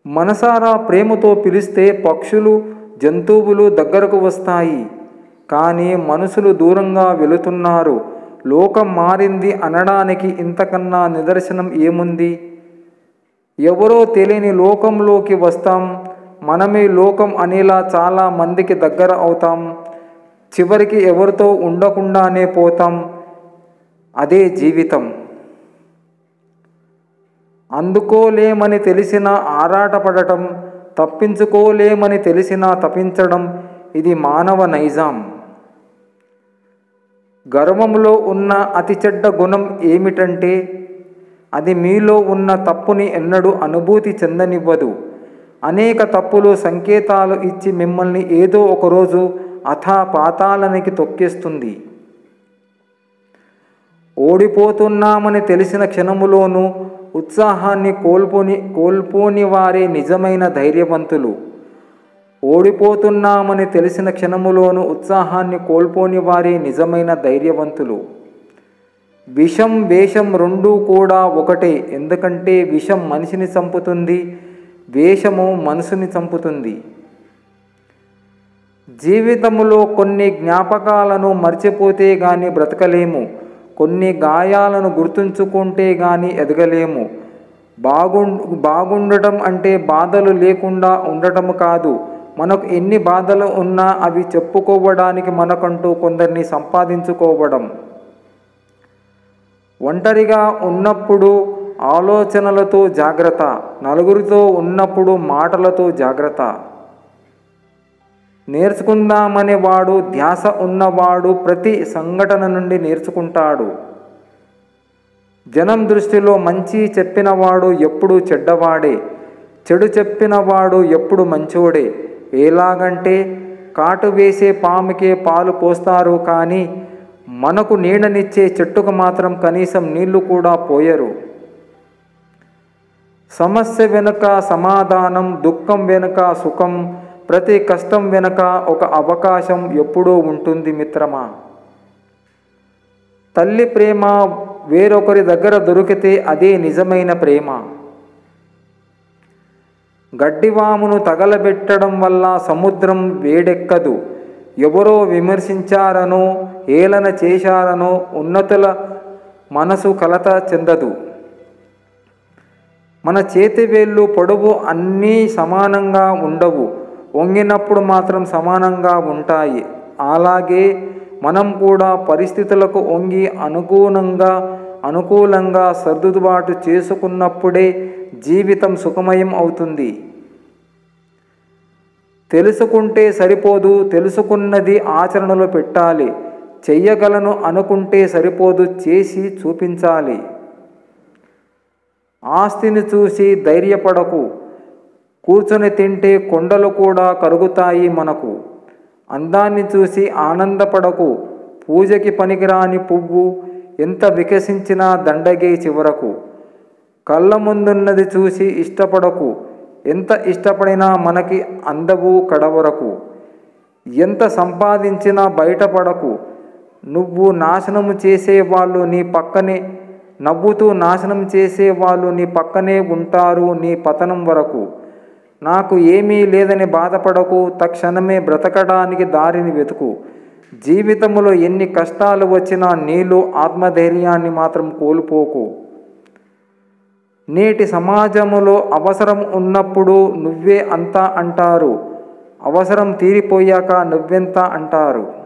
మనసారా ప్రేమతో పిలిస్తే పక్షులు జంతువులు దగ్గరకు వస్తాయి కానీ మనుషులు దూరంగా వెళుతున్నారు లోకం మారింది అనడానికి ఇంతకన్నా నిదర్శనం ఏముంది ఎవరో తెలియని లోకంలోకి వస్తాం మనమే లోకం అనేలా చాలా మందికి దగ్గర అవుతాం చివరికి ఎవరితో ఉండకుండానే పోతాం అదే జీవితం అందుకోలేమని తెలిసిన ఆరాటపడటం తప్పించుకోలేమని తెలిసినా తప్పించడం ఇది మానవ నైజాం గర్వంలో ఉన్న అతి చెడ్డ గుణం ఏమిటంటే అది మీలో ఉన్న తప్పుని ఎన్నడూ అనుభూతి చెందనివ్వదు అనేక తప్పులు సంకేతాలు ఇచ్చి మిమ్మల్ని ఏదో ఒకరోజు అథా పాతాలనికి తొక్కేస్తుంది ఓడిపోతున్నామని తెలిసిన క్షణములోనూ ఉత్సాహాన్ని కోల్పోని కోల్పోని వారే నిజమైన ధైర్యవంతులు ఓడిపోతున్నామని తెలిసిన క్షణములోనూ ఉత్సాహాన్ని కోల్పోని వారే నిజమైన ధైర్యవంతులు విషం వేషం రెండూ కూడా ఒకటే ఎందుకంటే విషం మనిషిని చంపుతుంది వేషము మనసుని చంపుతుంది జీవితంలో కొన్ని జ్ఞాపకాలను మర్చిపోతే గాని బ్రతకలేము కొన్ని గాయాలను గుర్తుంచుకుంటే గాని ఎదగలేము బాగు బాగుండటం అంటే బాధలు లేకుండా ఉండటం కాదు మనకు ఎన్ని బాధలు ఉన్నా అవి చెప్పుకోవడానికి మనకంటూ కొందరిని సంపాదించుకోవడం ఒంటరిగా ఉన్నప్పుడు ఆలోచనలతో జాగ్రత్త నలుగురితో ఉన్నప్పుడు మాటలతో జాగ్రత్త నేర్చుకుందామనే వాడు ధ్యాస ఉన్నవాడు ప్రతి సంఘటన నుండి నేర్చుకుంటాడు జనం దృష్టిలో మంచి చెప్పినవాడు ఎప్పుడు చెడ్డవాడే చెడు చెప్పినవాడు ఎప్పుడు మంచోడే ఎలాగంటే కాటు వేసే పాముకే పాలు పోస్తారు కానీ మనకు నీడనిచ్చే చెట్టుకు మాత్రం కనీసం నీళ్లు కూడా పోయరు సమస్య వెనుక సమాధానం దుఃఖం వెనుక సుఖం ప్రతి కష్టం వెనుక ఒక అవకాశం ఎప్పుడూ ఉంటుంది మిత్రమా తల్లి ప్రేమ వేరొకరి దగ్గర దొరికితే అదే నిజమైన ప్రేమ గడ్డివామును తగలబెట్టడం వల్ల సముద్రం వేడెక్కదు ఎవరో విమర్శించారనో ఏలన చేశారనో ఉన్నతుల మనసు కలత చెందదు మన చేతివేళ్ళు పొడవు అన్నీ సమానంగా ఉండవు వంగినప్పుడు మాత్రం సమానంగా ఉంటాయి అలాగే మనం కూడా పరిస్థితులకు వంగి అనుగుణంగా అనుకూలంగా సర్దుబాటు చేసుకున్నప్పుడే జీవితం సుఖమయం అవుతుంది తెలుసుకుంటే సరిపోదు తెలుసుకున్నది ఆచరణలో పెట్టాలి చెయ్యగలను అనుకుంటే సరిపోదు చేసి చూపించాలి ఆస్తిని చూసి ధైర్యపడకు కూర్చొని తింటే కొండలు కూడా కరుగుతాయి మనకు అందాన్ని చూసి ఆనందపడకు పూజకి పనికిరాని పువ్వు ఎంత వికసించినా దండగే చివరకు కళ్ళ ముందున్నది చూసి ఇష్టపడకు ఎంత ఇష్టపడినా మనకి అందవు కడవరకు ఎంత సంపాదించినా బయటపడకు నువ్వు నాశనము చేసేవాళ్ళు నీ పక్కనే నవ్వుతూ నాశనం చేసేవాళ్ళు నీ పక్కనే ఉంటారు నీ పతనం వరకు నాకు ఏమీ లేదని బాధపడకు తక్షణమే బ్రతకడానికి దారిని వెతుకు జీవితంలో ఎన్ని కష్టాలు వచ్చినా నీలో ఆత్మధైర్యాన్ని మాత్రం కోల్పోకు నేటి సమాజములో అవసరం ఉన్నప్పుడు నువ్వే అంతా అంటారు అవసరం తీరిపోయాక నువ్వెంత అంటారు